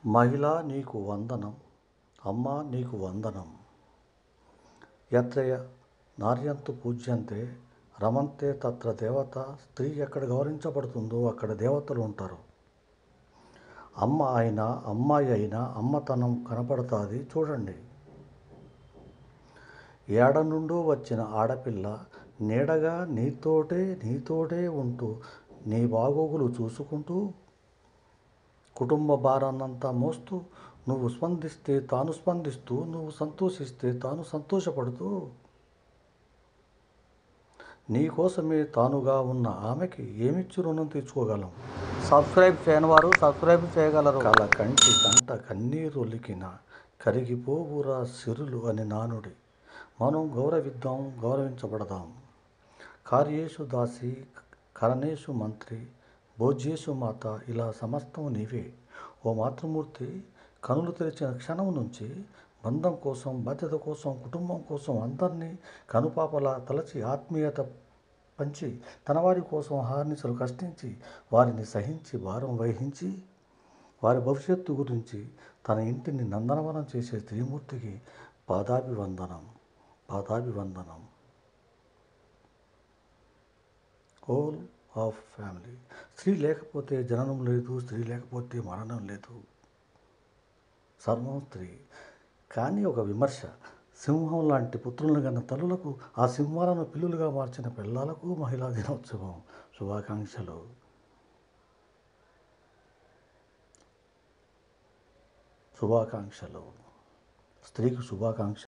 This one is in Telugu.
మహిళా నీకు వందనం అమ్మా నీకు వందనం యత్రయ నార్యంతు పూజ్యంతే రమంతే తత్ర దేవత స్త్రీ ఎక్కడ గౌరవించబడుతుందో అక్కడ దేవతలు ఉంటారు అమ్మ అయినా అమ్మాయి అయినా అమ్మతనం కనపడుతుంది చూడండి ఏడ నుండో వచ్చిన ఆడపిల్ల నీడగా నీతోటే నీతోటే ఉంటూ నీ బాగోగులు చూసుకుంటూ కుటుంబ భారాన్నంతా మోస్తూ నువ్వు స్పందిస్తే తాను స్పందిస్తూ నువ్వు సంతోషిస్తే తాను సంతోషపడుతూ నీ కోసమే తానుగా ఉన్న ఆమెకి ఏమిచ్చి రుణం తీర్చుకోగలం సబ్స్క్రైబ్ చేయని వారు సబ్స్క్రైబ్ చేయగలరు కల కంటి కంట కన్నీరొలికిన కరిగిపోవురా సిరులు అని నానుడి మనం గౌరవిద్దాం గౌరవించబడదాం కార్యేషు దాసి కరణేషు మంత్రి భోజ్యేషు మాత ఇలా సమస్తం నీవే ఓ మాతృమూర్తి కనులు తెరిచిన క్షణం నుంచి బంధం కోసం బాధ్యత కోసం కుటుంబం కోసం అందరినీ కనుపాపలా తలచి ఆత్మీయత పంచి తన వారి కోసం హార్నిసలు కష్టించి వారిని సహించి భారం వహించి వారి భవిష్యత్తు గురించి తన ఇంటిని నందనవనం చేసే త్రిమూర్తికి పాదాభివందనం పాదాభివందనం హోల్ ఆఫ్ ఫ్యామిలీ స్త్రీ లేకపోతే జననం లేదు స్త్రీ లేకపోతే మరణం లేదు సర్వం స్త్రీ కానీ ఒక విమర్శ సింహం లాంటి పుత్రులను కన్న తల్లులకు ఆ సింహాలను పిల్లులుగా మార్చిన పిల్లలకు మహిళా దినోత్సవం శుభాకాంక్షలు శుభాకాంక్షలు స్త్రీకి శుభాకాంక్ష